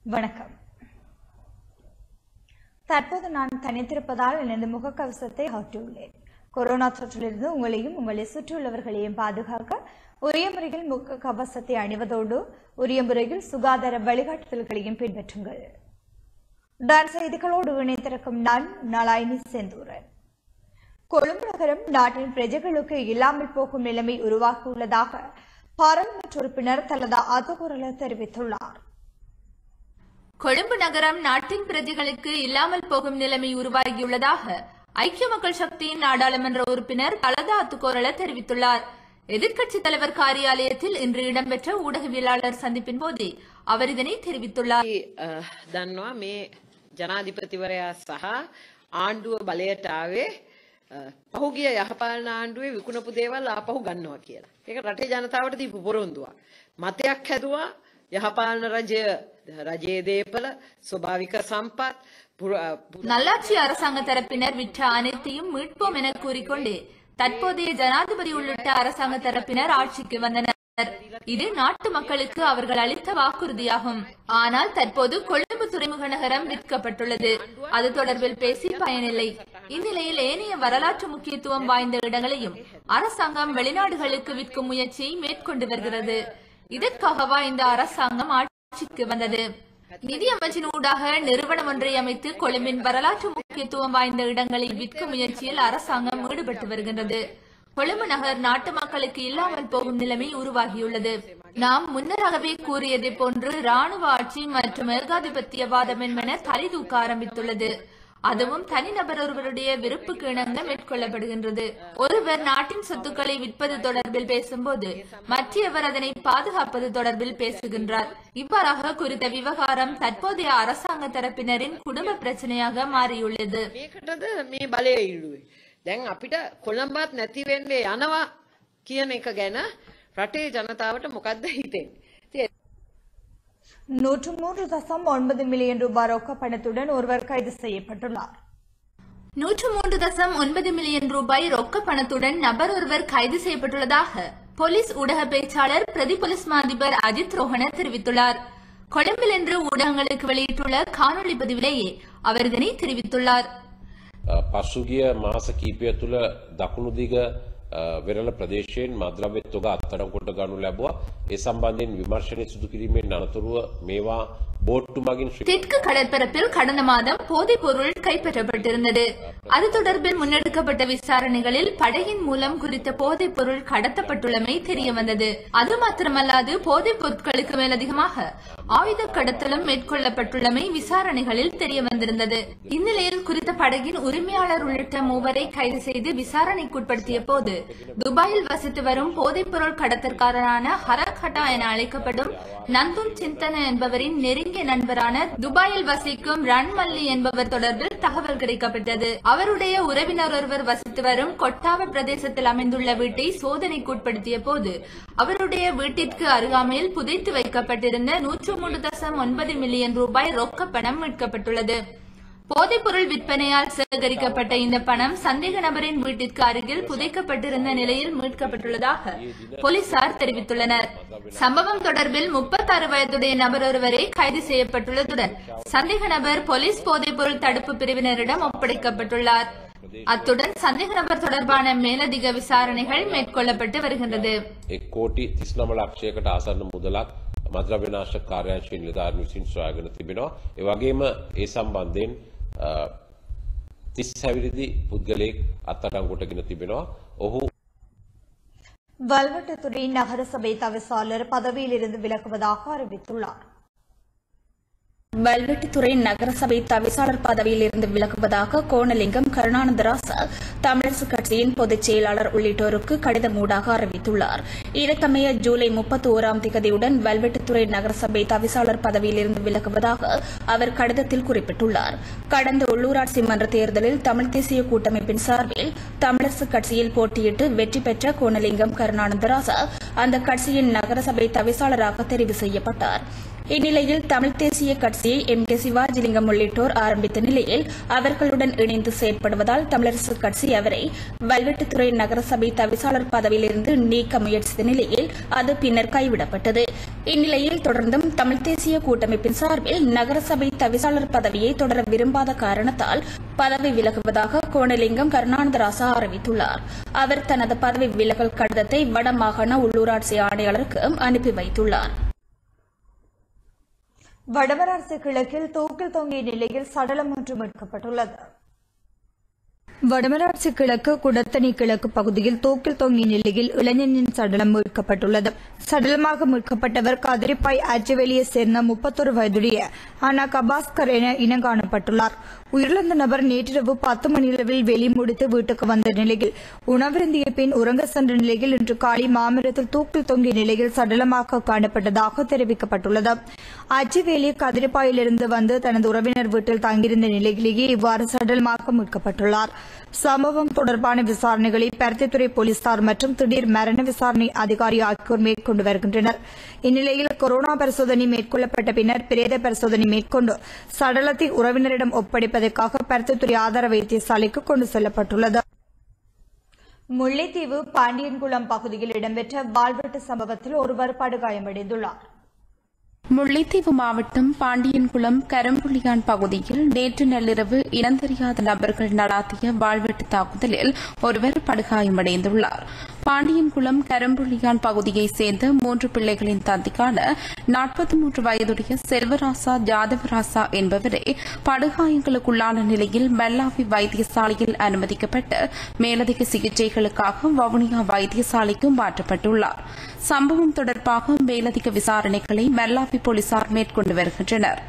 வணக்கம் தற்போது நான் தனித்திருப்பதால் எனது முகக்கவசத்தை அகற்றியுள்ளேன் கொரோனா தொற்றிலிருந்து உங்களையும் உங்களை சுற்றியுள்ளவர்களையும் பாதுகாக்க உரிய முறையில் முகக்கவசத்தை அணிவதோடு உரிய முறையில் சுகாதார வழிகாட்டுதல்களையும் பின்பற்றுங்கள் டான் செய்திகளோடு இணைத்திருக்கும் நான் நலாயினி செந்தூரன் கொழும்பு நகரம் நாட்டின் பிரஜைகளுக்கு இல்லாமல் போகும் நிலைமை உருவாகியுள்ளதாக பாராளுமன்ற உறுப்பினர் தலதா அதுகுரல தெரிவித்துள்ளார் கொழும்பு நகரம் நாட்டின் பிரஜைகளுக்கு இல்லாமல் போகும் நிலைமை உருவாகியுள்ளதாக ஐக்கிய மக்கள் சக்தியின் நாடாளுமன்ற உறுப்பினர் தலதா அத்துக்கோரள தெரிவித்துள்ளார் எதிர்க்கட்சித் தலைவர் காரியாலயத்தில் இன்று இடம்பெற்ற ஊடகவியலாளர் சந்திப்பின் போதே அவர் இதனை தெரிவித்துள்ளார் අපි, අ, දන්නවා මේ ජනාධිපතිවරයා සහ ආණ්ඩුව බලයට ආවේ අ, පහුගිය යහපාලන ආණ්ඩුවේ විකුණපු දේවල් ආපහු ගන්නවා කියලා. ඒක රටේ ජනතාවට දීපු පොරොන්දුවක්. මතයක් හැදුවා යහපාලන රජය රජයේ දේපල ස්වභාවික සම්පත් පුර- අ, පු- நல்லாட்சி அரசாங்க தரப்பினர் விற்ற அனைத்தையும் மீட்போம் என கூறிக்கொண்டு தற்போதைய ஜனாதிபதி உள்ளிட்ட அரசாங்க தரப்பினர் ஆட்சிக்கு வந்தனர் இது நாட்டு மக்களுக்கு அவர்கள் அளித்த வாக்குறுதியாகும் ஆனால் தற்போது கொழும்பு துறைமுக நகரம் விற்கப்பட்டுள்ளது அது தொடர்பில் பேசி பயனில்லை இந்நிலையில் ஏனைய வரலாற்று முக்கியத்துவம் வாய்ந்த இடங்களையும் அரசாங்கம் வெளிநாடுகளுக்கு விற்கும் முயற்சியை மேற்கொண்டு வருகிறது இதற்காகவா இந்த அரசாங்கம் ஆட்சிக்கு வந்தது நிதி அமைச்சின் ஊடாக நிறுவனம் ஒன்றை அமைத்து கொழும்பின் வரலாற்று முக்கியத்துவம் வாய்ந்த இடங்களை விற்கும் முயற்சியில் அரசாங்கம் ஈடுபட்டு வருகின்றது கொழும்பு நகர் நாட்டு மக்களுக்கு இல்லாமல் போகும் நிலைமை உருவாகியுள்ளது நாம் முன்னராகவே கூறியதை போன்று ராணுவ ஆட்சி மற்றும் ஏகாதிபத்தியவாதம் என்பன தலை ஆரம்பித்துள்ளது அதுவும் தனிநபர் ஒருவருடைய விருப்புக்கு இணங்க மேற்கொள்ளப்படுகின்றது ஒருவர் நாட்டின் சொத்துக்களை விற்பது தொடர்பில் பேசும்போது மற்றவர் அதனை பாதுகாப்பது தொடர்பில் பேசுகின்றார் இவ்வாறாக குறித்த விவகாரம் தற்போதைய அரசாங்க தரப்பினரின் குடும்ப பிரச்சனையாக மாறியுள்ளது මේකටද මේ බලය ඉල්ලුවේ. දැන් අපිට කොළඹත් නැතිවෙන්නේ යනවා කියන එක ගැන රටේ ජනතාවට මොකක්ද හිතෙන්නේ. ඉතින් நூற்று மூன்று தசம் ஒன்பது மில்லியன் ரூபாய் ரொக்க பணத்துடன் ஒருவர் கைது செய்யப்பட்டுள்ளார் நூற்று மூன்று தசம் ஒன்பது மில்லியன் ரூபாய் ரொக்க பணத்துடன் நபர் ஒருவர் கைது செய்யப்பட்டுள்ளதாக போலீஸ் ஊடக பேச்சாளர் பிரதி போலீஸ் மா அதிபர் அஜித் ரோஹன தெரிவித்துள்ளார் கொழும்பில் இன்று ஊடகங்களுக்கு வெளியிட்டுள்ள காணொலி பதிவிலேயே அவர் இதனை தெரிவித்துள்ளார் පසුගිය මාස කීපය තුළ දකුණුදිග වෙරල ප්‍රදේශයෙන් මද්‍රව්‍ය තොග අත්තරම්කොට ගනු ලැබවා ඒ සම්බන්ධයෙන් විමර්ශනය සිදු කිරීමෙන් අනතුරුව මේවා බෝට්ටු මගින් ශ්‍රී தெற்கு கடற்பரப்பில் கடந்த மாதம் போதைப் பொருள் கைப்பற்றப்பட்டிருந்தது அது தொடர்பில் முன்னெடுக்கப்பட்ட விசாரணைகளில் படகின் மூலம் குறித்த போதைப் பொருள் கடத்தப்பட்டுள்ளமை தெரிய வந்தது அது மாத்திரமல்லாது போதைப் பொருட்களுக்கு மேலதிகமாக ஆயுத கடத்தலும் மேற்கொள்ளப்பட்டுள்ளமை விசாரணைகளில் தெரிய வந்திருந்தது இந்நிலையில் குறித்த படகின் உரிமையாளர் உள்ளிட்ட மூவரை கைது செய்து விசாரணைக்குட்படுத்திய போது துபாயில் வசித்து வரும் போதைப் பொருள் கடத்தற்காரரான ஹரகட்டா என அழைக்கப்படும் நந்துன் சிந்தன என்பவரின் நெருங்கிய நண்பரான துபாயில் வசிக்கும் ரன்மல்லி என்பவர் தொடர்பில் தகவல் கிடைக்கப்பட்டது அவருடைய உறவினர் ஒருவர் வசித்து வரும் கொட்டாவ பிரதேசத்தில் அமைந்துள்ள வீட்டை சோதனைக்குட்படுத்திய போது அவருடைய வீட்டிற்கு அருகாமையில் புதைத்து வைக்கப்பட்டிருந்த நூற்று மூன்று தசம் ஒன்பது மில்லியன் ரூபாய் ரொக்க பணம் மீட்கப்பட்டுள்ளது போதைப்பொருள் விற்பனையால் சேகரிக்கப்பட்ட இந்த பணம் சந்தேக நபரின் வீட்டிற்கு அருகில் புதைக்கப்பட்டிருந்த நிலையில் மீட்கப்பட்டுள்ளதாக போலீசார் தெரிவித்துள்ளனர் சம்பவம் தொடர்பில் முப்பத்தாறு வயதுடைய நபர் ஒருவரை கைது செய்யப்பட்டுள்ளதுடன் சந்தேக நபர் போலீஸ் போதைப்பொருள் தடுப்பு பிரிவினரிடம் ஒப்படைக்கப்பட்டுள்ளார் அத்துடன் சந்தேக நபர் தொடர்பான மேலதிக விசாரணைகள் மேற்கொள்ளப்பட்டு வருகின்றது එක් කෝටි තිස්නම ලක්ෂයකට ආසන්න මුදලක් මද්‍රව්‍යනාශ කාර්යාංශයෙන් නිලධාරීන් විසින් සොයාගෙන තිබෙනවා. ඒ වගේම ඒ සම්බන්ධයෙන් තිස් හැවිරිදි පුද්ගලයෙක් අත්තටංගොටගෙන තිබෙනවා. ඔහු வல்வட்டத்துறை நகரசபை தவிசாளர் பதவியிலிருந்து விலகுவதாக அறிவித்துள்ளார் வல்வெட்டித்துறை நகரசபை தவிசாளர் பதவியில் இருந்து விலகுவதாக கோணலிங்கம் கருணானந்தராச தமிழரசு கட்சியின் பொதுச் செயலாளர் உள்ளிட்டோருக்கு கடிதம் ஊடாக அறிவித்துள்ளார் இதற்கமைய ஜூலை முப்பத்தி ஓராம் திகதியுடன் வல்வெட்டித்துறை நகரசபை தவிசாளர் பதவியில் இருந்து விலகுவதாக அவர் கடிதத்தில் குறிப்பிட்டுள்ளார் கடந்த உள்ளூராட்சி மன்ற தேர்தலில் தமிழ் தேசிய கூட்டமைப்பின் சார்பில் தமிழரசு கட்சியில் போட்டியிட்டு வெற்றி பெற்ற கோணலிங்கம் கருணானந்தராச அந்த கட்சியின் நகரசபை தவிசாளராக தெரிவு செய்யப்பட்டார் இந்நிலையில் தமிழ் தேசிய கட்சியை எம் கே சிவாஜிலிங்கம் உள்ளிட்டோர் ஆரம்பித்த நிலையில் அவர்களுடன் இணைந்து செயற்படுவதால் தமிழரசு கட்சி அவரை வல்வெட்டுத்துறை நகரசபை தவிசாளர் பதவியிலிருந்து நீக்க முயற்சித்த நிலையில் அது பின்னர் கைவிடப்பட்டது இந்நிலையில் தொடர்ந்தும் தமிழ் தேசிய கூட்டமைப்பின் சார்பில் நகரசபை தவிசாளர் பதவியை தொடர விரும்பாத காரணத்தால் பதவி விலகுவதாக கோணலிங்கம் கருணானந்தராசா அறிவித்துள்ளார் அவர் தனது பதவி விலகல் கடிதத்தை வடமாகாண உள்ளூராட்சி ஆணையாளருக்கு அனுப்பி வைத்துள்ளார் வடமராட்சி கிழக்கில் தூக்கில் தொங்கிய நிலையில் சடலம் ஒன்று மீட்கப்பட்டுள்ளது வடமராட்சி கிழக்கு குடத்தனி கிழக்கு பகுதியில் தூக்கில் தொங்கிய நிலையில் இளைஞனின் சடலம் மீட்கப்பட்டுள்ளது சடலமாக மீட்கப்பட்டவர் கதிரிப்பாய் அஜ்வெளியை சேர்ந்த முப்பத்தொரு வயதுடைய அனா கபாஸ்கர் என இனம் காணப்பட்டுள்ளார் உயிரிழந்த நபர் நேற்றிரவு பத்து மணியளவில் வெளி முடித்து வீட்டுக்கு வந்த நிலையில் உணவிருந்திய பின் உறங்க சென்ற நிலையில் இன்று காலை மாமரத்தில் தூக்கில் தொங்கிய நிலையில் சடலமாக காணப்பட்டதாக தெரிவிக்கப்பட்டுள்ளது அஜிவேலி கதிரிப்பாயிலிருந்து வந்து தனது உறவினர் வீட்டில் தங்கியிருந்த நிலையிலேயே இவ்வாறு சடலமாக மீட்கப்பட்டுள்ளார் சம்பவம் தொடர்பான விசாரணைகளை பருத்தித்துறை போலீசார் மற்றும் திடீர் மரண விசாரணை அதிகாரி ஆகியோர் மேற்கொண்டு வருகின்றனர் இந்நிலையில் கொரோனா பரிசோதனை மேற்கொள்ளப்பட்ட பின்னர் பிரேத பரிசோதனை மேற்கொண்டு சடலத்தை உறவினரிடம் ஒப்படைப்பதற்காக பருத்தித்துறை ஆதார வைத்தியசாலைக்கு கொண்டு செல்லப்பட்டுள்ளது முல்லைத்தீவு பாண்டியன்குளம் பகுதியில் இடம்பெற்ற வாள்வெட்டு சம்பவத்தில் ஒருவர் படுகாயமடைந்துள்ளார் முல்லைத்தீவு மாவட்டம் பாண்டியன்குளம் கரம்புலியான் பகுதியில் நேற்று நள்ளிரவு இனந்தெரியாத நபர்கள் நடாத்திய வாழ்வெட்டு தாக்குதலில் ஒருவர் படுகாயமடைந்துள்ளார் பாண்டியன்குளம் கரம்புலியான் பகுதியைச் சேர்ந்த மூன்று பிள்ளைகளின் தந்தைக்கான நாற்பத்தி மூன்று வயதுடைய செல்வராசா ஜாதவராசா என்பவரே படுகாயங்களுக்குள்ளான நிலையில் மெல்லாவி வைத்தியசாலையில் அனுமதிக்கப்பட்டு மேலதிக சிகிச்சைகளுக்காக வவுனியா வைத்தியசாலைக்கு மாற்றப்பட்டுள்ளார் சம்பவம் தொடர்பாக மேலதிக விசாரணைகளை மெல்லாவி போலீசார் மேற்கொண்டு வருகின்றனர்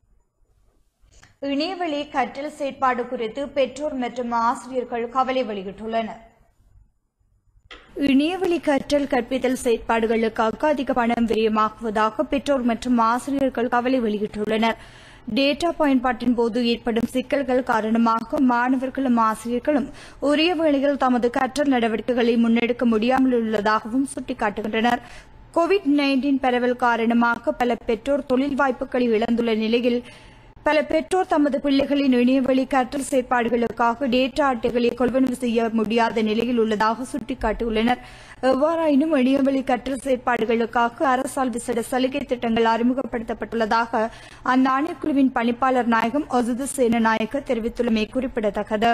இணையவழி கற்றல் செயற்பாடு குறித்து பெற்றோர் மற்றும் ஆசிரியர்கள் கவலை வெளியிட்டுள்ளனர் இணையவழி கற்றல் கற்பித்தல் செயற்பாடுகளுக்காக அதிக பணம் விரயமாக்குவதாக பெற்றோர் மற்றும் ஆசிரியர்கள் கவலை வெளியிட்டுள்ளனர் டேட்டா பயன்பாட்டின் போது ஏற்படும் சிக்கல்கள் காரணமாக மாணவர்களும் ஆசிரியர்களும் உரிய வேளையில் தமது கற்றல் நடவடிக்கைகளை முன்னெடுக்க முடியாமல் உள்ளதாகவும் சுட்டிக்காட்டுகின்றனர் கோவிட் நைன்டீன் பரவல் காரணமாக பல பெற்றோர் தொழில் வாய்ப்புகளை இழந்துள்ள நிலையில் பல பெற்றோர் தமது பிள்ளைகளின் இணையவழி கற்றல் செயற்பாடுகளுக்காக டேட்டா அட்டைகளை கொள்வனவு செய்ய முடியாத நிலையில் உள்ளதாக சுட்டிக்காட்டியுள்ளனர் எவ்வாறாயினும் இணையவழி கற்றல் செயற்பாடுகளுக்காக அரசால் விசேட சலுகை திட்டங்கள் அறிமுகப்படுத்தப்பட்டுள்ளதாக அந்த ஆணைக்குழுவின் பணிப்பாளர் நாயகம் ஒசுது சேனநாயக்க தெரிவித்துள்ளமை குறிப்பிடத்தக்கது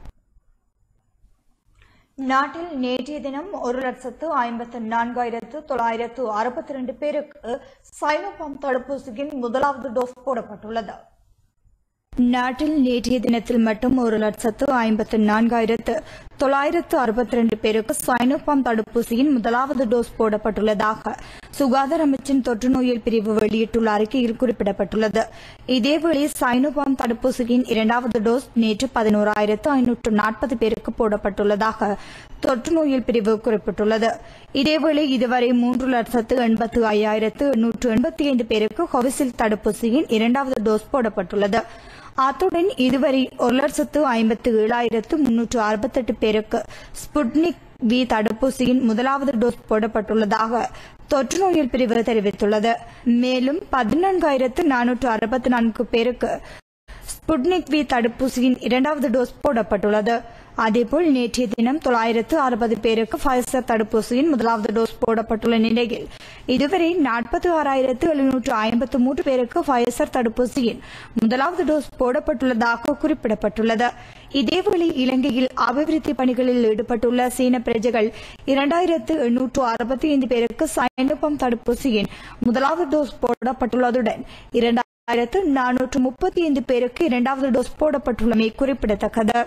நாட்டில் நேற்றைய தினம் ஒரு லட்சத்து ஐம்பத்து நான்காயிரத்து தொள்ளாயிரத்து அறுபத்தி ரெண்டு பேருக்கு சைனோபாம் தடுப்பூசியின் முதலாவது டோஸ் போடப்பட்டுள்ளது நாட்டில் நேற்றைய தினத்தில் மட்டும் ஒரு லட்சத்து ஐம்பத்து நான்காயிரத்து தொள்ளாயிரத்து அறுபத்தி ரெண்டு பேருக்கு சைனோபாம் தடுப்பூசியின் முதலாவது டோஸ் போடப்பட்டுள்ளதாக சுகாதார அமைச்சின் தொற்று நோயியல் பிரிவு வெளியிட்டுள்ள அறிக்கையில் குறிப்பிடப்பட்டுள்ளது இதேவேளை சைனோபாம் தடுப்பூசியின் இரண்டாவது டோஸ் நேற்று பதினோராயிரத்து ஐநூற்று நாற்பது பேருக்கு போடப்பட்டுள்ளதாக தொற்று நோயியல் பிரிவு குறிப்பிட்டுள்ளது இதேவேளை இதுவரை மூன்று லட்சத்து எண்பத்து ஐயாயிரத்து எண்ணூற்று எண்பத்தி ஐந்து பேருக்கு கோவிசில்ட் தடுப்பூசியின் இரண்டாவது டோஸ் போடப்பட்டுள்ளது அத்துடன் இதுவரை ஒரு லட்சத்து ஐம்பத்து ஏழாயிரத்து முன்னூற்று அறுபத்தெட்டு பேருக்கு ஸ்புட்னிக் வி தடுப்பூசியின் முதலாவது டோஸ் போடப்பட்டுள்ளதாக தொற்று நோயியல் பிரிவு தெரிவித்துள்ளது மேலும் பதினான்காயிரத்து நானூற்று அறுபத்தி நான்கு பேருக்கு ஸ்புட்னிக் வி தடுப்பூசியின் இரண்டாவது டோஸ் போடப்பட்டுள்ளது அதேபோல் நேற்றைய தினம் தொள்ளாயிரத்து அறுபது பேருக்கு ஃபைசர் தடுப்பூசியின் முதலாவது டோஸ் போடப்பட்டுள்ள நிலையில் இதுவரை நாற்பத்தி ஆறாயிரத்து எழுநூற்று ஐம்பத்து மூன்று பேருக்கு ஃபைசர் தடுப்பூசியின் முதலாவது டோஸ் போடப்பட்டுள்ளதாக குறிப்பிடப்பட்டுள்ளது இதேவேளை இலங்கையில் அபிவிருத்தி பணிகளில் ஈடுபட்டுள்ள சீன பிரஜைகள் இரண்டாயிரத்து எண்ணூற்று அறுபத்தி ஐந்து பேருக்கு சைனோபம் தடுப்பூசியின் முதலாவது டோஸ் போடப்பட்டுள்ளதுடன் இரண்டாயிரத்து நானூற்று முப்பத்தி ஐந்து பேருக்கு இரண்டாவது டோஸ் போடப்பட்டுள்ளமை குறிப்பிடத்தக்கது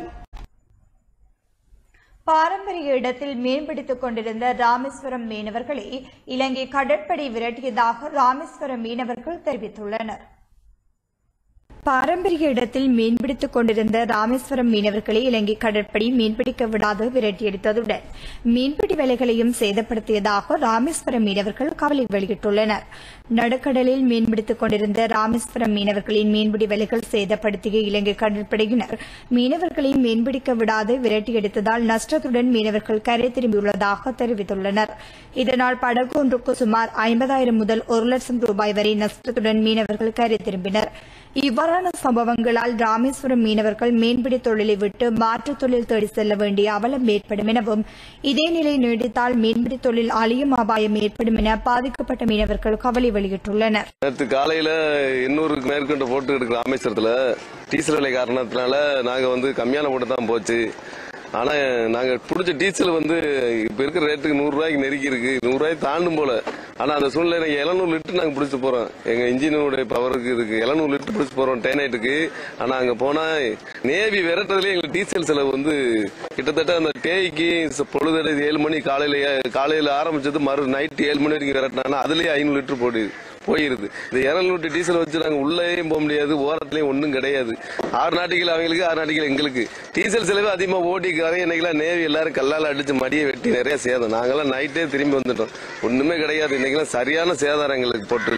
பாரம்பரிய இடத்தில் மீன்பிடித்துக் கொண்டிருந்த ராமேஸ்வரம் மீனவர்களை இலங்கை கடற்படை விரட்டியதாக ராமேஸ்வரம் மீனவர்கள் தெரிவித்துள்ளனர் பாரம்பரிய இடத்தில் மீன்பிடித்துக் கொண்டிருந்த ராமேஸ்வரம் மீனவர்களை இலங்கை கடற்படை மீன்பிடிக்க விடாது விரட்டியடித்ததுடன் மீன்பிடி வேலைகளையும் சேதப்படுத்தியதாக ராமேஸ்வரம் மீனவர்கள் கவலை வெளியிட்டுள்ளனர் நடுக்கடலில் மீன்பிடித்துக் கொண்டிருந்த ராமேஸ்வரம் மீனவர்களின் மீன்பிடி வேலைகள் சேதப்படுத்திய இலங்கை கடற்படையினர் மீனவர்களை மீன்பிடிக்க விடாது விரட்டியடித்ததால் நஷ்டத்துடன் மீனவர்கள் கரை திரும்பியுள்ளதாக தெரிவித்துள்ளனர் இதனால் படகு ஒன்றுக்கு சுமார் ஐம்பதாயிரம் முதல் ஒரு லட்சம் ரூபாய் வரை நஷ்டத்துடன் மீனவர்கள் கரை திரும்பினர் இவ்வாறான சம்பவங்களால் ராமேஸ்வரம் மீனவர்கள் மீன்பிடி தொழிலை விட்டு மாற்றுத் தொழில் தேடி செல்ல வேண்டிய அவலம் ஏற்படும் எனவும் இதே நிலை நீடித்தால் மீன்பிடி தொழில் அழியும் அபாயம் ஏற்படும் என பாதிக்கப்பட்ட மீனவர்கள் கவலை வெளியிட்டுள்ளனர் நேற்று காலையில எண்ணூறுக்கு மேற்கொண்டு போட்டு எடுக்கிற ராமேஸ்வரத்துல டீசல் விலை காரணத்தினால நாங்க வந்து கம்மியான போட்டு தான் போச்சு ஆனா நாங்க பிடிச்ச டீசல் வந்து இப்ப இருக்கிற ரேட்டுக்கு நூறு ரூபாய்க்கு நெருக்கி இருக்கு நூறு ரூபாய் தாண்டும் போல ஆனா அந்த சூழ்நிலை எழுநூறு லிட்டர் நாங்க பிடிச்சு போறோம் எங்க இன்ஜினுடைய பவருக்கு இருக்கு எழுநூறு லிட்டர் பிடிச்சு போறோம் டேனைட்டுக்கு ஆனா அங்க போனா நேவி விரட்டுறதுல எங்களுக்கு டீசல் செலவு வந்து கிட்டத்தட்ட அந்த டேய்க்கு பொழுது ஏழு மணி காலையில காலையில ஆரம்பிச்சது மறு நைட் ஏழு மணி வரைக்கும் விரட்டினா அதுலயே ஐநூறு லிட்டர் போடுது போயிருது இந்த இரநூறு டீசல் வச்சு நாங்க உள்ளேயும் போக முடியாது ஓரத்துலயும் ஒண்ணும் கிடையாது ஆறு நாட்டிகள் அவங்களுக்கு ஆறு நாட்டிகள் எங்களுக்கு டீசல் செலவு அதிகமா ஓட்டிக்கிறாங்க இன்னைக்கெல்லாம் நேவி எல்லாரும் கல்லால அடிச்சு மடியை வெட்டி நிறைய சேதம் நாங்கெல்லாம் நைட்டே திரும்பி வந்துட்டோம் ஒண்ணுமே கிடையாது இன்னைக்கெல்லாம் சரியான சேதாரம் எங்களுக்கு போட்டு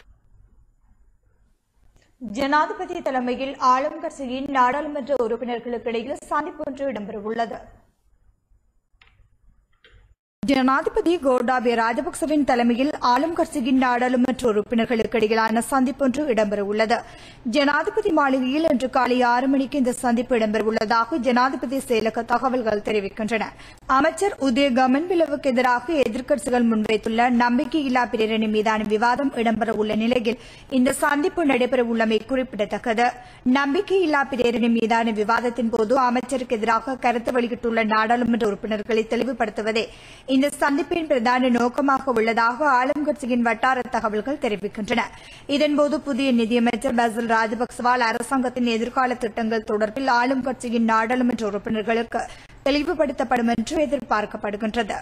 ஜனாதிபதி தலைமையில் ஆளும் கட்சியின் நாடாளுமன்ற உறுப்பினர்களுக்கு இடையில் சந்திப்பு ஒன்று இடம்பெறவுள்ளது ஜனாதிபதி கோட்டாபய ராஜபக்சவின் தலைமையில் ஆளும் கட்சியின் நாடாளுமன்ற உறுப்பினர்களுக்கு இடையிலான சந்திப்பொன்று இடம்பெறவுள்ளது ஜனாதிபதி மாளிகையில் இன்று காலை ஆறு மணிக்கு இந்த சந்திப்பு இடம்பெறவுள்ளதாக ஜனாதிபதி செயலக தகவல்கள் தெரிவிக்கின்றன அமைச்சர் உதய கமன்பிலவுக்கு எதிராக எதிர்க்கட்சிகள் முன்வைத்துள்ள நம்பிக்கையில்லா பிரேரணை மீதான விவாதம் இடம்பெறவுள்ள நிலையில் இந்த சந்திப்பு நடைபெறவுள்ளமை குறிப்பிடத்தக்கது நம்பிக்கையில்லா பிரேரணை மீதான விவாதத்தின் போது அமைச்சருக்கு எதிராக கருத்து வெளியிட்டுள்ள நாடாளுமன்ற உறுப்பினர்களை தெளிவுபடுத்துவதே இந்த சந்திப்பின் பிரதான நோக்கமாக உள்ளதாக ஆளும் கட்சியின் வட்டார தகவல்கள் தெரிவிக்கின்றன இதன்போது புதிய நிதியமைச்சர் பசில் ராஜபக்சவால் அரசாங்கத்தின் எதிர்கால திட்டங்கள் தொடர்பில் ஆளும் கட்சியின் நாடாளுமன்ற உறுப்பினர்களுக்கு தெளிவுபடுத்தப்படும் என்று எதிர்பார்க்கப்படுகின்றது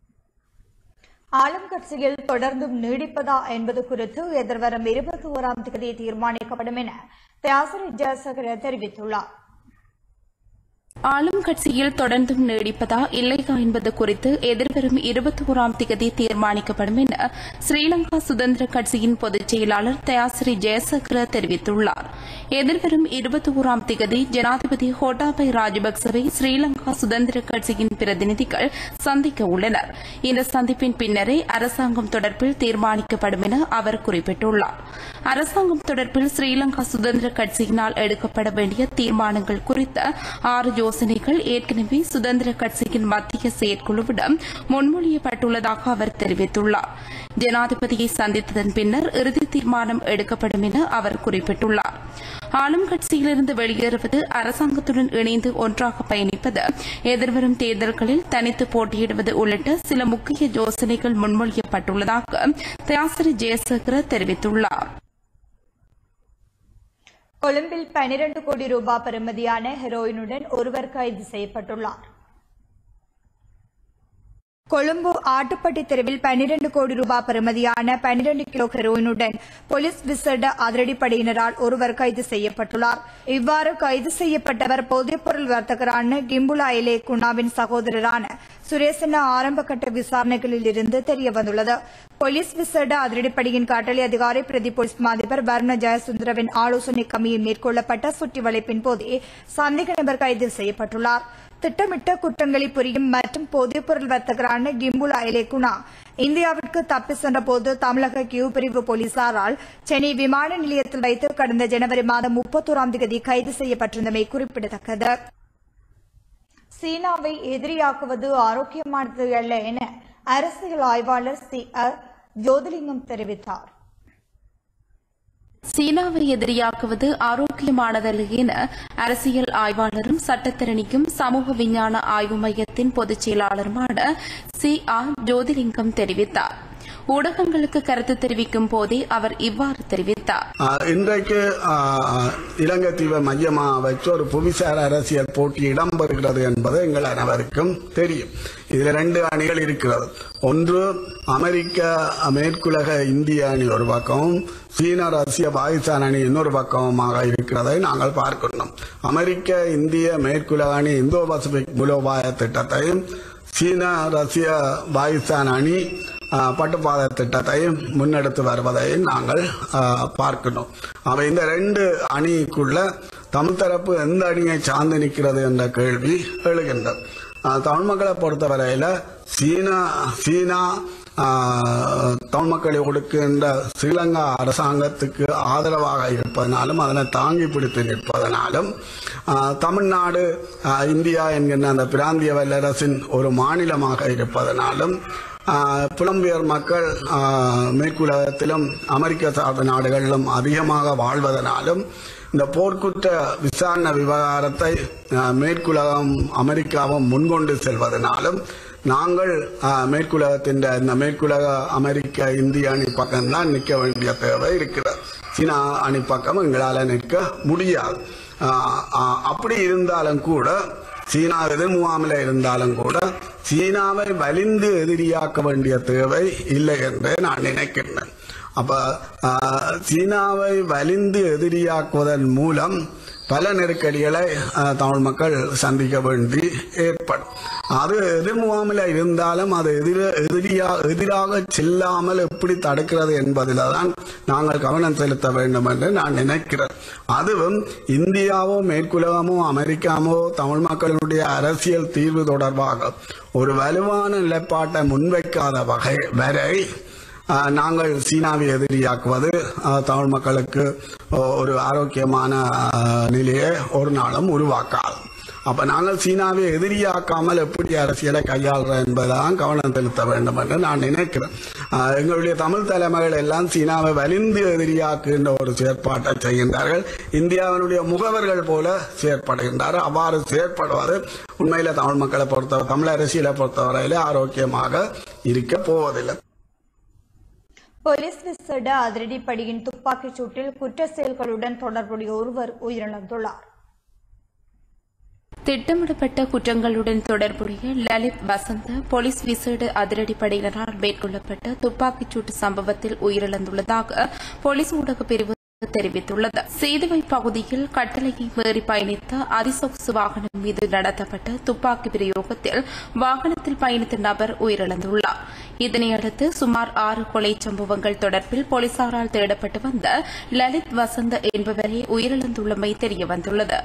ஆளும் கட்சியில் தொடர்ந்தும் நீடிப்பதா என்பது குறித்து எதிர்வரும் இருபத்தி ஓராம் தேதி தீர்மானிக்கப்படும் என தியாசரி ஜெயசகர தெரிவித்துள்ளார் ஆளும் கட்சியில் தொடர்ந்தும் நீடிப்பதா இல்லையா என்பது குறித்து எதிர்வரும் இருபத்தி ஓராம் திகதி தீர்மானிக்கப்படும் என ஸ்ரீலங்கா சுதந்திர கட்சியின் பொதுச் செயலாளர் தயாசிரி ஜெயசகர தெரிவித்துள்ளார் எதிர்வரும் இருபத்தி ஓராம் திகதி ஜனாதிபதி ஹோட்டாபை ராஜபக்சவை ஸ்ரீலங்கா சுதந்திர கட்சியின் பிரதிநிதிகள் சந்திக்க உள்ளனர் இந்த சந்திப்பின் பின்னரே அரசாங்கம் தொடர்பில் தீர்மானிக்கப்படும் என அவர் குறிப்பிட்டுள்ளார் அரசாங்கம் தொடர்பில் ஸ்ரீலங்கா சுதந்திர கட்சியினால் எடுக்கப்பட வேண்டிய தீர்மானங்கள் குறித்த ஆறு யோசனைகள் ஏற்கனவே சுதந்திர கட்சியின் மத்திய செயற்குழுவிடம் முன்மொழியப்பட்டுள்ளதாக அவர் தெரிவித்துள்ளார் ஜனாதிபதியை சந்தித்ததன் பின்னர் இறுதி தீர்மானம் எடுக்கப்படும் என அவர் குறிப்பிட்டுள்ளார் ஆளும் கட்சியிலிருந்து வெளியேறுவது அரசாங்கத்துடன் இணைந்து ஒன்றாக பயணிப்பது எதிர்வரும் தேர்தல்களில் தனித்து போட்டியிடுவது உள்ளிட்ட சில முக்கிய யோசனைகள் முன்மொழியப்பட்டுள்ளதாக தியாசரி ஜெயசேகர தெரிவித்துள்ளார் கொழும்பில் 12 கோடி ரூபாய் பெறுமதியான ஹெரோயினுடன் ஒருவர் கைது செய்யப்பட்டுள்ளார் கொழும்பு ஆட்டுப்பட்டி தெருவில் 12 கோடி ரூபாய் பெறுமதியான 12 கிலோ ஹெரோயினுடன் போலீஸ் விசேட அதிரடிப்படையினரால் ஒருவர் கைது செய்யப்பட்டுள்ளார் இவ்வாறு கைது செய்யப்பட்டவர் போதைப்பொருள் வர்த்தகரான கிம்புலா இலே குணாவின் சகோதரரான சுரேசன ஆரம்பகட்ட விசாரணைகளில் இருந்து தெரியவந்துள்ளது போலீஸ் விசேட அதிரடிப்படையின் கட்டளை அதிகாரி பிரதி போலீஸ் மாதிபர் வர்ண ஜெயசுந்தரவின் ஆலோசனை கமியில் மேற்கொள்ளப்பட்ட சுற்றி வளைப்பின் போதே சந்தேக நபர் கைது செய்யப்பட்டுள்ளார் திட்டமிட்ட குற்றங்களை புரியும் மற்றும் போதைப்பொருள் வர்த்தகரான கிம்புல் அயலேகுனா இந்தியாவிற்கு தப்பி சென்றபோது தமிழக கியூ பிரிவு போலீசாரால் சென்னை விமான நிலையத்தில் வைத்து கடந்த ஜனவரி மாதம் முப்பத்தோராம் தேதி கைது செய்யப்பட்டிருந்தமை குறிப்பிடத்தக்கது சீனாவை எதிரியாக்குவது ஆரோக்கியமானது அல்ல என அரசியல் ஆய்வாளர் சி அ. ஜோதிலிங்கம் தெரிவித்தார் சீனாவை எதிரியாக்குவது ஆரோக்கியமானதல்ல என அரசியல் ஆய்வாளரும் சட்டத்திறனிக்கும் சமூக விஞ்ஞான ஆய்வு மையத்தின் பொதுச் செயலாளருமான சி ஆர் ஜோதிலிங்கம் தெரிவித்தார் ஊடகங்களுக்கு கருத்து தெரிவிக்கும் போதே அவர் இவ்வாறு தெரிவித்தார் ஆஹ் இன்றைக்கு ஆஹ், இலங்கை தீவை மையமாக வச்சு ஒரு புவிசார் அரசியல் போட்டி இடம்பெறுகிறது என்பது எங்கள் அனைவருக்கும் தெரியும் இதுல ரெண்டு அணிகள் இருக்கிறது ஒன்று அமெரிக்க மேற்குலக இந்திய அணி ஒரு பக்கமும் சீன ரஷ்ய பாகிஸ்தான் அணி இன்னொரு பக்கமுமாக இருக்கிறதை நாங்கள் பார்க்கணும் அமெரிக்க இந்திய மேற்குலக அணி இந்தோ பசிபிக் மூலோபாய திட்டத்தையும் சீனா ரஷ்ய பாகிஸ்தான் அணி ஆஹ், பட்டுப்பாத திட்டத்தையும் முன்னெடுத்து வருவதையும் நாங்கள் ஆஹ், பார்க்கணும் அவை இந்த ரெண்டு அணிக்குள்ள தமிழ் தரப்பு எந்த அணியை சார்ந்து நிற்கிறது என்ற கேள்வி எழுகின்றது ஆஹ், தமிழ் மக்களை பொறுத்தவரையில சீனா சீனா ஆஹ், தமிழ் மக்களை ஒடுக்கின்ற ஸ்ரீலங்கா அரசாங்கத்துக்கு ஆதரவாக இருப்பதனாலும் அதனை தாங்கி பிடித்து நிற்பதனாலும் ஆஹ், தமிழ்நாடு ஆஹ், இந்தியா என்கின்ற அந்த பிராந்திய வல்லரசின் ஒரு மாநிலமாக இருப்பதனாலும் ஆஹ், புலம்பெயர் மக்கள் ஆஹ், மேற்குலகத்திலும் அமெரிக்க சார்ந்த நாடுகளிலும் அதிகமாக வாழ்வதனாலும் இந்த போர்க்குற்ற விசாரணை விவகாரத்தை ஆஹ், மேற்குலகம் அமெரிக்காவும் முன்கொண்டு செல்வதனாலும் நாங்கள் ஆஹ், மேற்குலகத்தின் இந்த மேற்குலக அமெரிக்க இந்திய அணி பக்கம்தான் நிற்க வேண்டிய தேவை இருக்கிறது சீனா அணி பக்கம் எங்களால் நிற்க முடியாது ஆஹ், ஆஹ், அப்படி இருந்தாலும் கூட சீனா எதிர்முகாமில் இருந்தாலும் கூட சீனாவை வலிந்து எதிரியாக்க வேண்டிய தேவை இல்லை என்று நான் நினைக்கின்றேன் அப்ப ஆஹ், சீனாவை வலிந்து எதிரியாக்குவதன் மூலம் பல நெருக்கடிகளை ஆஹ், தமிழ் மக்கள் சந்திக்க வேண்டி ஏற்படும் அது எதிர்முகாமில் இருந்தாலும் அது எதிர எதிரியா எதிராக செல்லாமல் எப்படி தடுக்கிறது என்பதில் தான் நாங்கள் கவனம் செலுத்த வேண்டும் என்று நான் நினைக்கிறேன் அதுவும் இந்தியாவோ மேற்குலகமோ அமெரிக்காவோ தமிழ் மக்களுடைய அரசியல் தீர்வு தொடர்பாக ஒரு வலுவான நிலைப்பாட்டை முன்வைக்காத வகை வரை ஆஹ், நாங்கள் சீனாவை எதிரியாக்குவது ஆஹ், தமிழ் மக்களுக்கு ஓ- ஒரு ஆரோக்கியமான ஆஹ், நிலையை ஒரு நாளும் உருவாக்காது அப்ப நாங்கள் சீனாவை எதிரியாக்காமல் எப்படி அரசியலை கையாளுறோம் என்பதான் கவனம் செலுத்த வேண்டும் என்று நான் நினைக்கிறேன் ஆஹ், எங்களுடைய தமிழ் தலைமைகள் எல்லாம் சீனாவை வலிந்து எதிரியாக்குகின்ற ஒரு செயற்பாட்டை செய்கின்றார்கள் இந்தியாவினுடைய முகவர்கள் போல செயற்படுகின்றார்கள் அவ்வாறு செயற்படுவது உண்மையில தமிழ் மக்களை பொறுத்த தமிழ் அரசியலை பொறுத்தவரையில ஆரோக்கியமாக இருக்க போவதில்லை போலீஸ் விசேட அதிரடிப்படையின் துப்பாக்கிச் சூட்டில் குற்ற செயல்களுடன் தொடர்புடைய ஒருவர் உயிரிழந்துள்ளார் திட்டமிடப்பட்ட குற்றங்களுடன் தொடர்புடைய லலித் வசந்த போலீஸ் விசேட அதிரடிப்படையினரால் மேற்கொள்ளப்பட்ட துப்பாக்கிச்சூட்டு சம்பவத்தில் உயிரிழந்துள்ளதாக போலீஸ் ஊடகப் பிரிவு தெரிவித்துள்ளது சேதுவை பகுதியில் கட்டளையை மீறி பயணித்த அதிசொகுசு வாகனம் மீது நடத்தப்பட்ட துப்பாக்கி பிரயோகத்தில் வாகனத்தில் பயணித்த நபர் உயிரிழந்துள்ளார் இதனையடுத்து சுமார் ஆறு கொலை சம்பவங்கள் தொடர்பில் போலீசாரால் தேடப்பட்டு வந்த லலித் வசந்த என்பவரே உயிரிழந்துள்ளமை தெரியவந்துள்ளது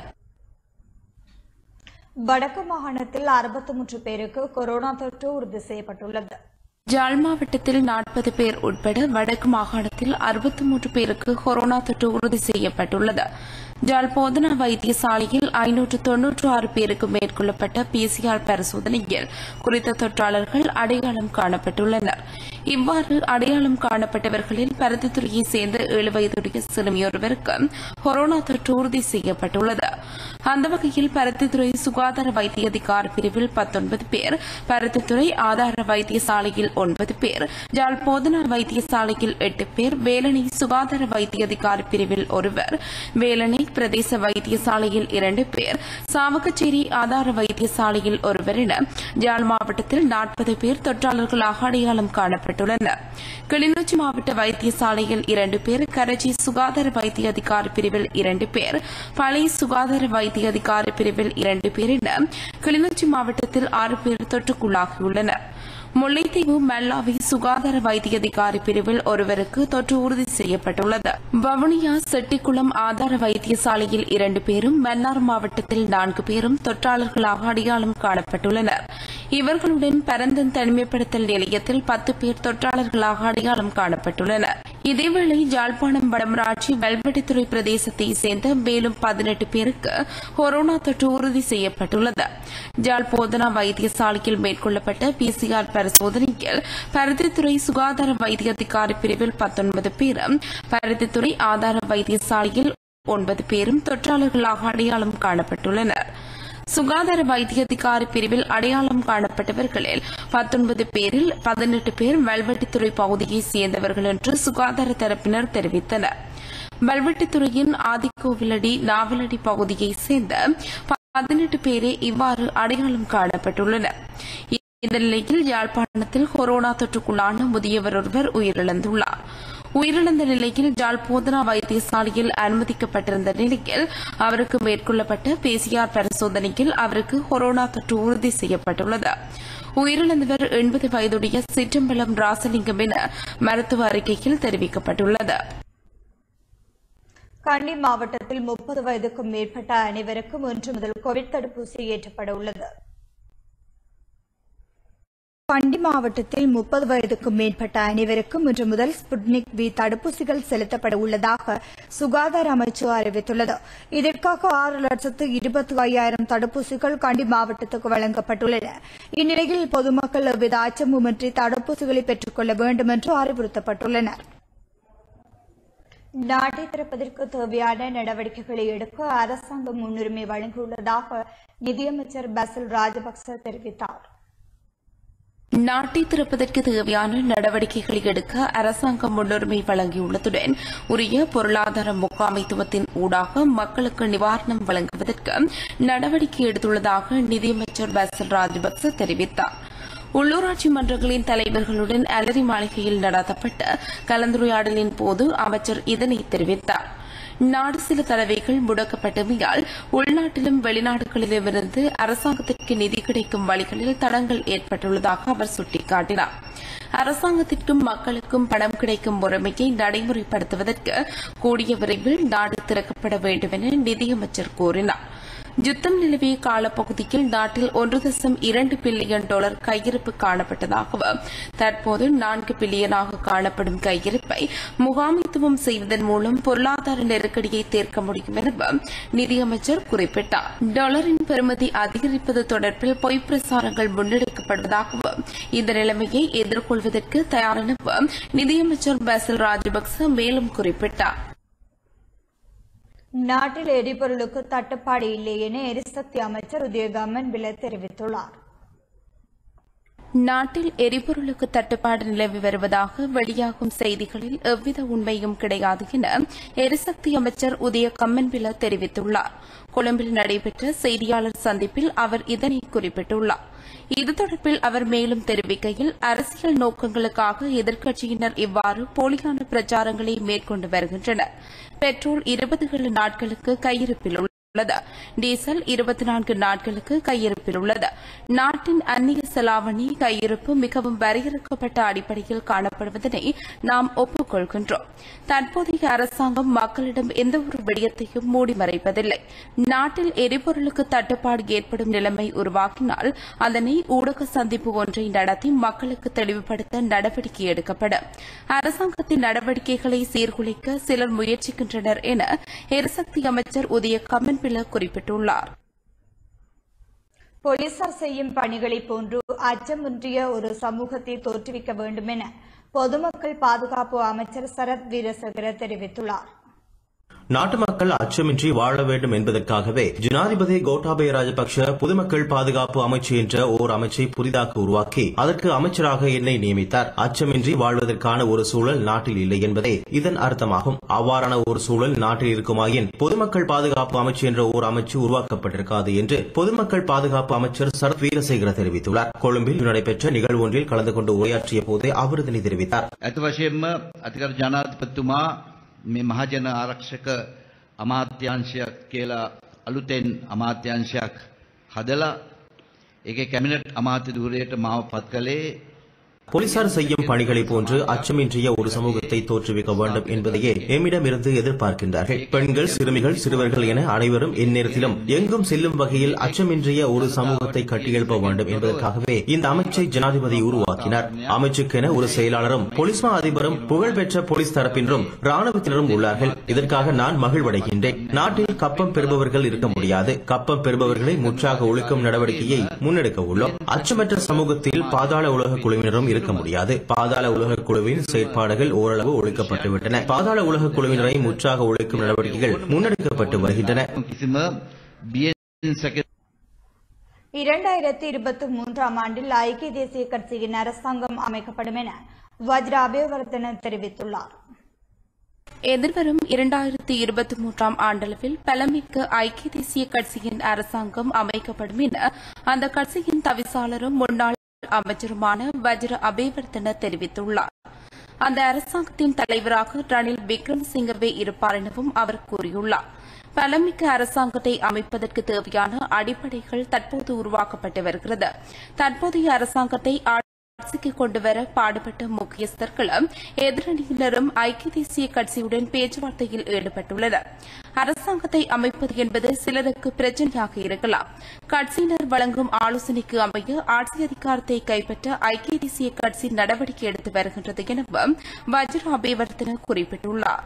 வடக்கு மாகாணத்தில் அறுபத்தி மூன்று பேருக்கு கொரோனா தொற்று உறுதி செய்யப்பட்டுள்ளது ஜாழ் மாவட்டத்தில் நாற்பது பேர் உட்பட வடக்கு மாகாணத்தில் அறுபத்தி மூன்று பேருக்கு கொரோனா தொற்று உறுதி செய்யப்பட்டுள்ளது ஜாழ் போதனா வைத்தியசாலையில் ஐநூற்று தொன்னூற்று ஆறு பேருக்கு மேற்கொள்ளப்பட்ட பிசிஆர் பரிசோதனையில் குறித்த தொற்றாளர்கள் அடையாளம் காணப்பட்டுள்ளனர் இவ்வாறு அடையாளம் காணப்பட்டவர்களில் பருத்தித்துறையைச் சேர்ந்த ஏழு வயதுடைய சிறுமியொருவருக்கு கொரோனா தொற்று உறுதி செய்யப்பட்டுள்ளது அந்த வகையில் பருத்தித்துறை சுகாதார வைத்திய அதிகார பிரிவில் பத்தொன்பது பேர் பருத்தித்துறை ஆதார வைத்தியசாலையில் ஒன்பது பேர் ஜாழ் போதனா வைத்தியசாலையில் எட்டு பேர் வேலணை சுகாதார வைத்திய அதிகாரி பிரிவில் ஒருவர் வேலணை பிரதேச வைத்தியசாலையில் இரண்டு பேர் சாவகச்சேரி ஆதார வைத்தியசாலையில் ஒருவர் என ஜாழ் மாவட்டத்தில் நாற்பது பேர் தொற்றாளர்களாக அடையாளம் காணப்பட்டுள்ளனர் கிளிநொச்சி மாவட்ட வைத்தியசாலையில் இரண்டு பேர் கரச்சி சுகாதார வைத்திய அதிகாரி பிரிவில் இரண்டு பேர் பழைய சுகாதார வைத்திய அதிகாரி பிரிவில் இரண்டு பேர் என கிளிநொச்சி மாவட்டத்தில் ஆறு பேர் தொற்றுக்குள்ளாகியுள்ளனர் முல்லைத்தீவு மல்லாவி சுகாதார வைத்திய அதிகாரி பிரிவில் ஒருவருக்கு தொற்று உறுதி செய்யப்பட்டுள்ளது வவுனியா செட்டிக்குளம் ஆதார வைத்தியசாலையில் இரண்டு பேரும் மன்னார் மாவட்டத்தில் நான்கு பேரும் தொற்றாளர்களாக அடையாளம் காணப்பட்டுள்ளனர் இவர்களுடன் பரந்தன் தனிமைப்படுத்தல் நிலையத்தில் பத்து பேர் தொற்றாளர்களாக அடையாளம் காணப்பட்டுள்ளனர் இதேவேளை யாழ்ப்பாணம் வடமராட்சி வெல்வெட்டித்துறை பிரதேசத்தை சேர்ந்த மேலும் பதினெட்டு பேருக்கு கொரோனா தொற்று உறுதி செய்யப்பட்டுள்ளது ஜாழ் போதனா வைத்தியசாலையில் மேற்கொள்ளப்பட்ட பிசிஆர் பரிசோதனையில் பருத்தித்துறை சுகாதார வைத்திய அதிகாரி பிரிவில் பத்தொன்பது பேரும் பருத்தித்துறை ஆதார வைத்தியசாலையில் ஒன்பது பேரும் தொற்றாளர்களாக அடையாளம் காணப்பட்டுள்ளனர் சுகாதார வைத்திய அதிகாரி பிரிவில் அடையாளம் காணப்பட்டவர்களில் பத்தொன்பது பேரில் பதினெட்டு பேர் வல்வெட்டித்துறை பகுதியைச் சேர்ந்தவர்கள் என்று சுகாதார தரப்பினர் தெரிவித்தனர் வல்வெட்டித்துறையின் ஆதிக்கோவிலடி நாவலடி பகுதியைச் சேர்ந்த பதினெட்டு பேரே இவ்வாறு அடையாளம் காணப்பட்டுள்ளனர் இந்த நிலையில் யாழ்ப்பாணத்தில் கொரோனா தொற்றுக்குள்ளான முதியவர் ஒருவர் உயிரிழந்துள்ளார் உயிரிழந்த நிலையில் ஜாழ் போதனா வைத்தியசாலையில் அனுமதிக்கப்பட்டிருந்த நிலையில் அவருக்கு மேற்கொள்ளப்பட்ட பிசிஆர் பரிசோதனையில் அவருக்கு கொரோனா தொற்று உறுதி செய்யப்பட்டுள்ளது உயிரிழந்தவர் எண்பது வயதுடைய சிற்றம்பலம் ராசலிங்கம் என மருத்துவ அறிக்கையில் தெரிவிக்கப்பட்டுள்ளது கண்டி மாவட்டத்தில் முப்பது வயதுக்கும் மேற்பட்ட அனைவருக்கும் இன்று முதல் கோவிட் தடுப்பூசி ஏற்றப்பட உள்ளது கண்டி மாவட்டத்தில் முப்பது வயதுக்கும் மேற்பட்ட அனைவருக்கும் இன்று முதல் ஸ்புட்னிக் வி தடுப்பூசிகள் செலுத்தப்பட உள்ளதாக சுகாதார அமைச்சு அறிவித்துள்ளது இதற்காக ஆறு லட்சத்து இருபத்தி ஐயாயிரம் தடுப்பூசிகள் கண்டி மாவட்டத்துக்கு வழங்கப்பட்டுள்ளன இந்நிலையில் பொதுமக்கள் எவ்வித அச்சமுமின்றி தடுப்பூசிகளை பெற்றுக் கொள்ள வேண்டும் என்று அறிவுறுத்தப்பட்டுள்ளனர் நாட்டை திறப்பதற்கு தேவையான நடவடிக்கைகளை எடுக்க அரசாங்கம் முன்னுரிமை வழங்கியுள்ளதாக நிதியமைச்சர் பசில் ராஜபக்ச தெரிவித்தார் நாட்டை திறப்பதற்கு தேவையான நடவடிக்கைகளை எடுக்க அரசாங்கம் முன்னுரிமை வழங்கியுள்ளதுடன் உரிய பொருளாதார முகாமைத்துவத்தின் ஊடாக மக்களுக்கு நிவாரணம் வழங்குவதற்கு நடவடிக்கை எடுத்துள்ளதாக நிதியமைச்சர் பசில் ராஜபக்ச தெரிவித்தார் உள்ளூராட்சி மன்றங்களின் தலைவர்களுடன் அலரி மாளிகையில் நடத்தப்பட்ட கலந்துரையாடலின் போது அமைச்சர் இதனை தெரிவித்தார் நாடு சில தடவைகள் முடக்கப்பட்டமையால் உள்நாட்டிலும் வெளிநாடுகளிலுமிருந்து அரசாங்கத்திற்கு நிதி கிடைக்கும் வழிகளில் தடங்கள் ஏற்பட்டுள்ளதாக அவர் சுட்டிக்காட்டினார் அரசாங்கத்திற்கும் மக்களுக்கும் பணம் கிடைக்கும் முறைமையை நடைமுறைப்படுத்துவதற்கு கூடிய விரைவில் நாடு திறக்கப்பட வேண்டும் என நிதியமைச்சர் கூறினார் யுத்தம் நிலவிய காலப்பகுதியில் நாட்டில் ஒன்று தசம் இரண்டு பில்லியன் டாலர் கையிருப்பு காணப்பட்டதாகவும் தற்போது நான்கு பில்லியனாக காணப்படும் கையிருப்பை முகாமைத்துவம் செய்வதன் மூலம் பொருளாதார நெருக்கடியை தீர்க்க முடியும் எனவும் நிதியமைச்சர் குறிப்பிட்டார் டாலரின் பெறுமதி அதிகரிப்பது தொடர்பில் பொய் பிரசாரங்கள் முன்னெடுக்கப்படுவதாகவும் இந்த நிலைமையை எதிர்கொள்வதற்கு தயார் எனவும் நிதியமைச்சர் பசில் ராஜபக்ச மேலும் குறிப்பிட்டார் நாட்டில் எரிபொருளுக்கு தட்டுப்பாடு இல்லை என எரிசக்தி அமைச்சர் உதயகம்மன் பில தெரிவித்துள்ளார் நாட்டில் எரிபொருளுக்கு தட்டுப்பாடு நிலவி வருவதாக வெளியாகும் செய்திகளில் எவ்வித உண்மையும் கிடையாது என எரிசக்தி அமைச்சர் உதய கம்மன்பில தெரிவித்துள்ளார் கொழும்பில் நடைபெற்ற செய்தியாளர் சந்திப்பில் அவர் இதனை குறிப்பிட்டுள்ளார் இது தொடர்பில் அவர் மேலும் தெரிவிக்கையில் அரசியல் நோக்கங்களுக்காக எதிர்க்கட்சியினர் இவ்வாறு போலியான பிரச்சாரங்களை மேற்கொண்டு வருகின்றனர் பெட்ரோல் இருபது நாட்களுக்கு கையிருப்பில் உள்ளது உள்ளது டீசல் இருபத்தி நான்கு நாட்களுக்கு கையிருப்பில் உள்ளது நாட்டின் அந்நிய செலாவணி கையிருப்பு மிகவும் வரையறுக்கப்பட்ட அடிப்படையில் காணப்படுவதனை நாம் ஒப்புக்கொள்கின்றோம் தற்போதைய அரசாங்கம் மக்களிடம் எந்தவொரு விடயத்தையும் மூடி மறைப்பதில்லை நாட்டில் எரிபொருளுக்கு தட்டுப்பாடு ஏற்படும் நிலைமை உருவாக்கினால் அதனை ஊடக சந்திப்பு ஒன்றை நடத்தி மக்களுக்கு தெளிவுபடுத்த நடவடிக்கை எடுக்கப்படும் அரசாங்கத்தின் நடவடிக்கைகளை சீர்குலைக்க சிலர் முயற்சிக்கின்றனர் என எரிசக்தி அமைச்சர் உதய கமன் பில குறிப்பிட்டுள்ளார் போலீசார் செய்யும் பணிகளைப் போன்று அச்சமின்றிய ஒரு சமூகத்தை தோற்றுவிக்க வேண்டும் என பொதுமக்கள் பாதுகாப்பு அமைச்சர் சரத் வீரசேகர தெரிவித்துள்ளார் நாட்டு மக்கள் அச்சமின்றி வாழ வேண்டும் என்பதற்காகவே ஜனாதிபதி கோட்டாபய ராஜபக்ஷ பொதுமக்கள் பாதுகாப்பு அமைச்சு என்ற ஓர் அமைச்சை புதிதாக உருவாக்கி அதற்கு அமைச்சராக என்னை நியமித்தார் அச்சமின்றி வாழ்வதற்கான ஒரு சூழல் நாட்டில் இல்லை என்பதே இதன் அர்த்தமாகும் அவ்வாறான ஒரு சூழல் நாட்டில் இருக்குமாயின் பொதுமக்கள் பாதுகாப்பு அமைச்சு என்ற ஓர் அமைச்சு உருவாக்கப்பட்டிருக்காது என்று பொதுமக்கள் பாதுகாப்பு அமைச்சர் சரத் வீரசேகர தெரிவித்துள்ளார் கொழும்பில் நடைபெற்ற நிகழ்வு ஒன்றில் கலந்து கொண்டு உரையாற்றிய போதே அவர் இதனை தெரிவித்தார் ඇත වශයෙන්ම අතිකර ජනාධිපතිතුමා මේ මහජන ආරක්ෂක අමාත්‍යංශයක් කියලා අලුතෙන් අමාත්‍යංශයක් හදලා ඒකේ කැමිනට් අමාත්‍ය ධූරයට මාව පත් කළේ போலீசார் செய்யும் பணிகளைப் போன்று அச்சமின்றிய ஒரு சமூகத்தை தோற்றுவிக்க வேண்டும் என்பதையே எம்மிடமிருந்து எதிர்பார்க்கின்றார்கள் பெண்கள் சிறுமிகள் சிறுவர்கள் என அனைவரும் எந்நேரத்திலும் எங்கும் செல்லும் வகையில் அச்சமின்றிய ஒரு சமூகத்தை கட்டியெழுப்ப வேண்டும் என்பதற்காகவே இந்த அமைச்சை ஜனாதிபதி உருவாக்கினார் அமைச்சுக்கென ஒரு செயலாளரும் போலீஸ் மா அதிபரும் புகழ்பெற்ற போலீஸ் தரப்பினரும் ராணுவத்தினரும் உள்ளார்கள் இதற்காக நான் மகிழ்வடைகின்றேன் நாட்டில் கப்பம் பெறுபவர்கள் இருக்க முடியாது கப்பம் பெறுபவர்களை முற்றாக ஒழிக்கும் நடவடிக்கையை முன்னெடுக்க உள்ளோம் அச்சமற்ற சமூகத்தில் பாதாள உலக குழுவினரும் இருக்க முடியாது பாதாள உலக குழுவின் செயற்பாடுகள் ஓரளவு ஒழிக்கப்பட்டுவிட்டன பாதாள உலக குழுவினரை முற்றாக ஒழிக்கும் நடவடிக்கைகள் முன்னெடுக்கப்பட்டு வருகின்றன කිසිම බියෙන් සැක இரண்டாயிரத்தி இருபத்தி மூன்றாம் ஆண்டில் ஐக்கிய தேசிய கட்சியின் அரசாங்கம் அமைக்கப்படும் என வஜ்ர அபேவர்தன தெரிவித்துள்ளார் எதிர்வரும் இரண்டாயிரத்தி இருபத்தி மூன்றாம் ஆண்டளவில் பலமிக்க ஐக்கிய தேசிய கட்சியின் அரசாங்கம் அமைக்கப்படும் என அந்த கட்சியின் தவிசாளரும் முன்னாள் அமைச்சருமான வஜ்ர அபேவர்தன தெரிவித்துள்ளார் அந்த அரசாங்கத்தின் தலைவராக ரணில் விக்ரமசிங்கவே இருப்பார் எனவும் அவர் கூறியுள்ளார் பலமிக்க அரசாங்கத்தை அமைப்பதற்கு தேவையான அடிப்படைகள் தற்போது உருவாக்கப்பட்டு வருகிறது தற்போதைய அரசாங்கத்தை ஆட்சிக்கு கொண்டுவர பாடுபட்ட முக்கியஸ்தர்களும் எதிரணியினரும் ஐக்கிய தேசிய கட்சியுடன் பேச்சுவார்த்தையில் ஈடுபட்டுள்ளனர் அரசாங்கத்தை அமைப்பது என்பது சிலருக்கு பிரச்சனையாக இருக்கலாம் கட்சியினர் வழங்கும் ஆலோசனைக்கு அமைய ஆட்சி அதிகாரத்தை கைப்பற்ற ஐக்கிய தேசிய கட்சி நடவடிக்கை எடுத்து வருகின்றது எனவும் வஜ்ர அபிவர்த்தன குறிப்பிட்டுள்ளார்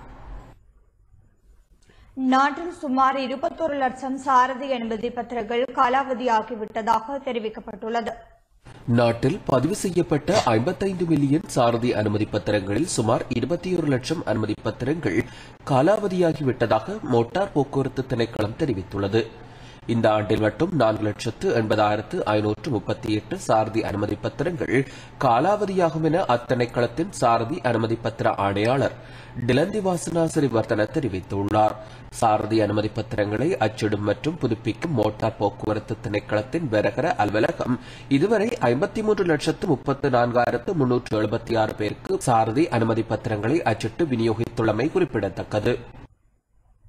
நாட்டில் சுமார் இருபத்தொரு லட்சம் சாரதி அனுமதி பத்திரங்கள் காலாவதியாகிவிட்டதாக தெரிவிக்கப்பட்டுள்ளது நாட்டில் பதிவு செய்யப்பட்ட ஐம்பத்தைந்து மில்லியன் சாரதி அனுமதி பத்திரங்களில் சுமார் இருபத்தி ஒரு லட்சம் அனுமதி பத்திரங்கள் காலாவதியாகிவிட்டதாக மோட்டார் போக்குவரத்து திணைக்களம் தெரிவித்துள்ளது இந்த ஆண்டில் மட்டும் நான்கு லட்சத்து எண்பதாயிரத்து ஐநூற்று முப்பத்தி எட்டு சாரதி அனுமதி பத்திரங்கள் காலாவதியாகும் என அத்திணைக்களத்தின் சாரதி அனுமதி பத்திர ஆணையாளர் டிலந்தி வாசனா சிறிவர்த்தன தெரிவித்துள்ளார் சாரதி அனுமதி பத்திரங்களை அச்சிடும் மற்றும் புதுப்பிக்கும் மோட்டார் போக்குவரத்து திணைக்களத்தின் வெரகர அலுவலகம் இதுவரை ஐம்பத்தி மூன்று லட்சத்து முப்பத்து நான்காயிரத்து முன்னூற்று எழுபத்தி ஆறு பேருக்கு சாரதி அனுமதி பத்திரங்களை அச்சிட்டு விநியோகித்துள்ளமை குறிப்பிடத்தக்கது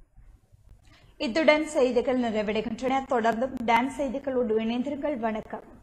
இத்துடன் செய்திகள் நிறைவடைகின்றன தொடர்ந்தும் டான்ஸ் செய்திகளோடு இணைந்திருங்கள் வணக்கம்